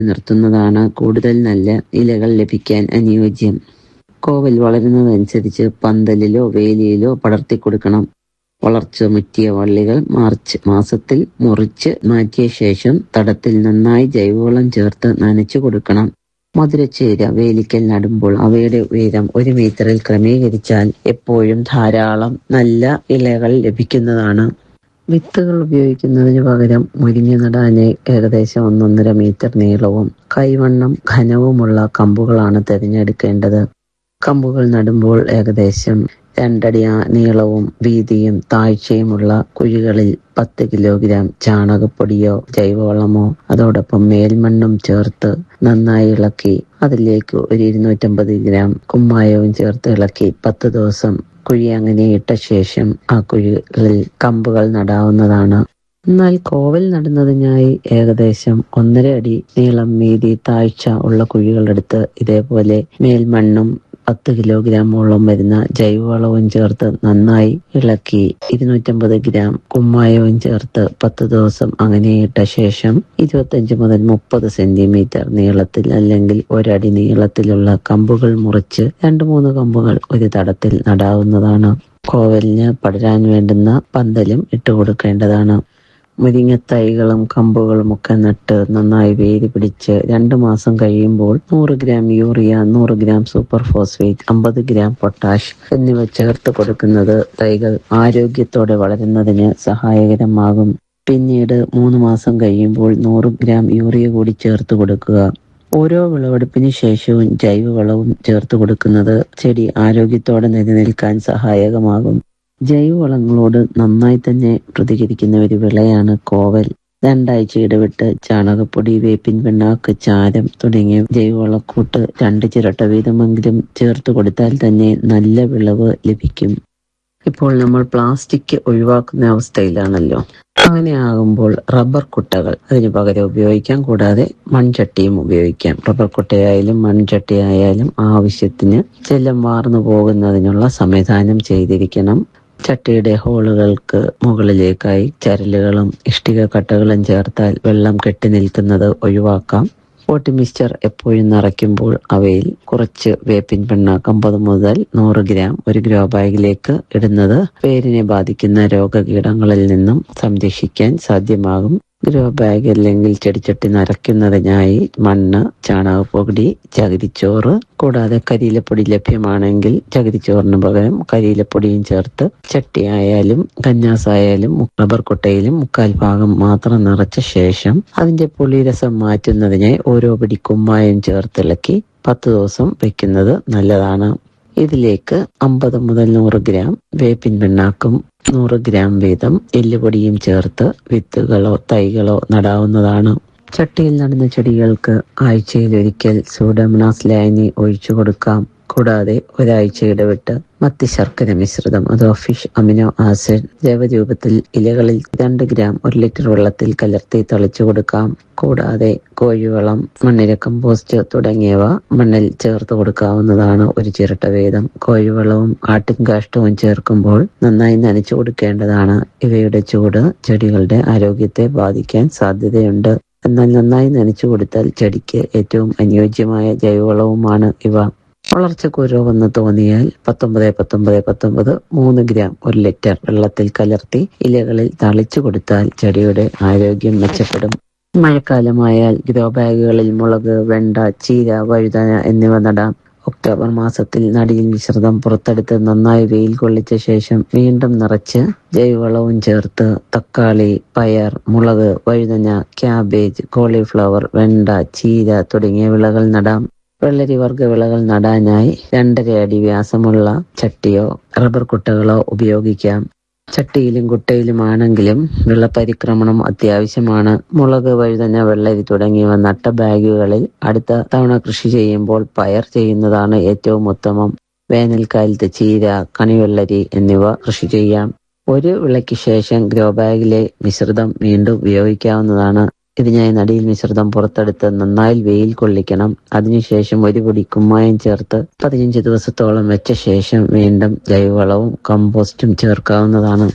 നിർത്തുന്നതാണ് കൂടുതൽ നല്ല ഇലകൾ ലഭിക്കാൻ അനുയോജ്യം കോവൽ വളരുന്നതനുസരിച്ച് പന്തലിലോ വേലിയിലോ പടർത്തി കൊടുക്കണം വളർച്ച മുറ്റിയ വള്ളികൾ മാർച്ച് മാസത്തിൽ മുറിച്ച് മാറ്റിയ ശേഷം തടത്തിൽ നന്നായി ജൈവവളം ചേർത്ത് നനച്ചു കൊടുക്കണം മധുരച്ചീര വേലിക്കൽ നടുമ്പോൾ അവയുടെ ഉയരം ഒരു മീറ്ററിൽ ക്രമീകരിച്ചാൽ എപ്പോഴും ധാരാളം നല്ല ഇലകൾ ലഭിക്കുന്നതാണ് വിത്തുകൾ ഉപയോഗിക്കുന്നതിന് പകരം മുരിഞ്ഞു നടാന് ഏകദേശം ഒന്നൊന്നര മീറ്റർ നീളവും കൈവണ്ണം ഘനവുമുള്ള കമ്പുകളാണ് തിരഞ്ഞെടുക്കേണ്ടത് കമ്പുകൾ നടുമ്പോൾ ഏകദേശം രണ്ടടി ആ- നീളവും വീതിയും താഴ്ചയുമുള്ള കുഴികളിൽ പത്ത് കിലോഗ്രാം ചാണകപ്പൊടിയോ ജൈവവളമോ അതോടൊപ്പം മേൽമണ്ണും ചേർത്ത് നന്നായി ഇളക്കി അതിലേക്ക് ഒരു ഇരുന്നൂറ്റമ്പത് ഗ്രാം കുമ്മായവും ചേർത്ത് ഇളക്കി പത്ത് ദിവസം കുഴി അങ്ങനെ ഇട്ട ശേഷം ആ കുഴികളിൽ കമ്പുകൾ നടാവുന്നതാണ് എന്നാൽ കോവൽ നടുന്നതിനായി ഏകദേശം ഒന്നര അടി നീളം വീതി താഴ്ച ഉള്ള കുഴികളെടുത്ത് ഇതേപോലെ മേൽമണ്ണും പത്ത് കിലോഗ്രാമോളം വരുന്ന ജൈവവളവും ചേർത്ത് നന്നായി ഇളക്കി ഇരുന്നൂറ്റമ്പത് ഗ്രാം കുമ്മായവും ചേർത്ത് പത്ത് ദിവസം അങ്ങനെ ഇട്ട ശേഷം ഇരുപത്തഞ്ച് മുതൽ മുപ്പത് സെന്റിമീറ്റർ നീളത്തിൽ അല്ലെങ്കിൽ ഒരടി നീളത്തിലുള്ള കമ്പുകൾ മുറിച്ച് രണ്ട് മൂന്ന് കമ്പുകൾ ഒരു തടത്തിൽ നടാവുന്നതാണ് കോവലിന് പടരാൻ വേണ്ടുന്ന പന്തലും ഇട്ടുകൊടുക്കേണ്ടതാണ് മുരിങ്ങത്തൈകളും കമ്പുകളും ഒക്കെ നട്ട് നന്നായി വേര് പിടിച്ച് രണ്ട് മാസം കഴിയുമ്പോൾ നൂറ് ഗ്രാം യൂറിയ നൂറ് ഗ്രാം സൂപ്പർ ഫോസ്ഫേറ്റ് അമ്പത് ഗ്രാം പൊട്ടാഷ് എന്നിവ ചേർത്ത് കൊടുക്കുന്നത് തൈകൾ ആരോഗ്യത്തോടെ വളരുന്നതിന് സഹായകരമാകും പിന്നീട് മൂന്ന് മാസം കഴിയുമ്പോൾ നൂറ് ഗ്രാം യൂറിയ കൂടി ചേർത്ത് കൊടുക്കുക ഓരോ വിളവെടുപ്പിന് ശേഷവും ജൈവവളവും ചേർത്ത് കൊടുക്കുന്നത് ചെടി ആരോഗ്യത്തോടെ നിലനിൽക്കാൻ സഹായകമാകും ജൈവവളങ്ങളോട് നന്നായി തന്നെ പ്രതികരിക്കുന്ന ഒരു വിളയാണ് കോവൽ രണ്ടാഴ്ച ഇടവിട്ട് ചാണകപ്പൊടി വേപ്പിൻ പിണ്ണാക്ക് ചാരം തുടങ്ങിയ ജൈവവളക്കൂട്ട് രണ്ട് ചിരട്ട വീതമെങ്കിലും ചേർത്ത് കൊടുത്താൽ തന്നെ നല്ല വിളവ് ലഭിക്കും ഇപ്പോൾ നമ്മൾ പ്ലാസ്റ്റിക് ഒഴിവാക്കുന്ന അവസ്ഥയിലാണല്ലോ അങ്ങനെ ആകുമ്പോൾ റബ്ബർ കുട്ടകൾ അതിന് പകരം ഉപയോഗിക്കാം കൂടാതെ മൺചട്ടിയും ഉപയോഗിക്കാം റബ്ബർ കുട്ടയായാലും മൺചട്ടിയായാലും ആവശ്യത്തിന് ജലം വാർന്നു പോകുന്നതിനുള്ള സംവിധാനം ചെയ്തിരിക്കണം ചട്ടിയുടെ ഹോളുകൾക്ക് മുകളിലേക്കായി ചരലുകളും ഇഷ്ടിക കട്ടകളും ചേർത്താൽ വെള്ളം കെട്ടി നിൽക്കുന്നത് ഒഴിവാക്കാം പോട്ടി മിക്സ്ചർ എപ്പോഴും നിറയ്ക്കുമ്പോൾ അവയിൽ കുറച്ച് വേപ്പിൻ പിണ്ണാക്ക് അമ്പത് മുതൽ നൂറ് ഗ്രാം ഒരു ഗ്രോ ബാഗിലേക്ക് ഇടുന്നത് വേരിനെ ബാധിക്കുന്ന രോഗകീടങ്ങളിൽ നിന്നും സംരക്ഷിക്കാൻ സാധ്യമാകും ഗ്രോ ബാഗ് അല്ലെങ്കിൽ ചെടിച്ചട്ടി നിറയ്ക്കുന്നതിനായി മണ്ണ് ചാണകപ്പൊടി ചകിരിച്ചോറ് കൂടാതെ കരിയിലപ്പൊടി ലഭ്യമാണെങ്കിൽ ചകിരിച്ചോറിന് പകരം കരിയിലപ്പൊടിയും ചേർത്ത് ചട്ടി ആയാലും കന്നാസായാലും റബ്ബർ കൊട്ടയിലും മുക്കാൽ ഭാഗം മാത്രം നിറച്ച ശേഷം അതിന്റെ പുളിരസം മാറ്റുന്നതിനായി ഓരോ പിടി കുമ്മായം ചേർത്തിളക്കി പത്ത് ദിവസം വെക്കുന്നത് നല്ലതാണ് ഇതിലേക്ക് അമ്പത് മുതൽ നൂറ് ഗ്രാം വേപ്പിൻ പിണ്ണാക്കും നൂറ് ഗ്രാം വീതം എല്ലുപൊടിയും ചേർത്ത് വിത്തുകളോ തൈകളോ നടാവുന്നതാണ് ചട്ടിയിൽ നടുന്ന ചെടികൾക്ക് ആഴ്ചയിൽ ഒരിക്കൽ സൂഡോമണാസ് ലായനി ഒഴിച്ചു കൊടുക്കാം കൂടാതെ ഒരാഴ്ച ഇടവിട്ട് മത്തി ശർക്കര മിശ്രിതം അഥവാ ഫിഷ് അമിനോ ആസിഡ് ദ്രവരൂപത്തിൽ ഇലകളിൽ രണ്ട് ഗ്രാം ഒരു ലിറ്റർ വെള്ളത്തിൽ കലർത്തി തളിച്ചു കൊടുക്കാം കൂടാതെ കോഴിവളം മണ്ണിര കമ്പോസ്റ്റ് തുടങ്ങിയവ മണ്ണിൽ ചേർത്ത് കൊടുക്കാവുന്നതാണ് ഒരു ചിരട്ട വീതം കോഴിവളവും ആട്ടിൻകാഷ്ടവും ചേർക്കുമ്പോൾ നന്നായി നനച്ചു കൊടുക്കേണ്ടതാണ് ഇവയുടെ ചൂട് ചെടികളുടെ ആരോഗ്യത്തെ ബാധിക്കാൻ സാധ്യതയുണ്ട് എന്നാൽ നന്നായി നനച്ചു കൊടുത്താൽ ചെടിക്ക് ഏറ്റവും അനുയോജ്യമായ ജൈവവളവുമാണ് ഇവ വളർച്ചയ്ക്ക് രോഗമെന്ന് തോന്നിയാൽ പത്തൊമ്പത് പത്തൊമ്പത് പത്തൊമ്പത് മൂന്ന് ഗ്രാം ഒരു ലിറ്റർ വെള്ളത്തിൽ കലർത്തി ഇലകളിൽ തളിച്ചു കൊടുത്താൽ ചെടിയുടെ ആരോഗ്യം മെച്ചപ്പെടും മഴക്കാലമായാൽ ഗ്രോ ബാഗുകളിൽ മുളക് വെണ്ട ചീര വഴുതന എന്നിവ നടാം ഒക്ടോബർ മാസത്തിൽ നടിയിൽ മിശ്രിതം പുറത്തെടുത്ത് നന്നായി വെയിൽ കൊള്ളിച്ച ശേഷം വീണ്ടും നിറച്ച് ജൈവവളവും ചേർത്ത് തക്കാളി പയർ മുളക് വഴുതന ക്യാബേജ് കോളിഫ്ലവർ വെണ്ട ചീര തുടങ്ങിയ വിളകൾ നടാം വെള്ളരി വർഗ വിളകൾ നടാനായി രണ്ടര അടി വ്യാസമുള്ള ചട്ടിയോ റബ്ബർ കുട്ടകളോ ഉപയോഗിക്കാം ചട്ടിയിലും കുട്ടയിലുമാണെങ്കിലും വെള്ളപരിക്രമണം അത്യാവശ്യമാണ് മുളക് വഴുതന വെള്ളരി തുടങ്ങിയവ നട്ട ബാഗുകളിൽ അടുത്ത തവണ കൃഷി ചെയ്യുമ്പോൾ പയർ ചെയ്യുന്നതാണ് ഏറ്റവും ഉത്തമം വേനൽക്കാലത്ത് ചീര കണിവെള്ളരി എന്നിവ കൃഷി ചെയ്യാം ഒരു വിളയ്ക്ക് ശേഷം ഗ്രോ ബാഗിലെ മിശ്രിതം വീണ്ടും ഉപയോഗിക്കാവുന്നതാണ് ഇതിനായി നടിയിൽ മിശ്രിതം പുറത്തെടുത്ത് നന്നായി വെയിൽ കൊള്ളിക്കണം അതിനുശേഷം ഒരു പൊടി കുമ്മായം ചേർത്ത് പതിനഞ്ച് ദിവസത്തോളം വെച്ച ശേഷം വീണ്ടും ജൈവവളവും കമ്പോസ്റ്റും ചേർക്കാവുന്നതാണ്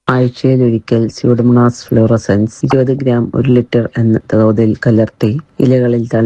ആഴ്ചയിലൊരിക്കൽ സ്യൂഡോമോണാസ് ഫ്ലോറസൻസ് ഇരുപത് ഗ്രാം ഒരു ലിറ്റർ എന്ന തോതിൽ കലർത്തി ഇലകളിൽ തളിച്ച്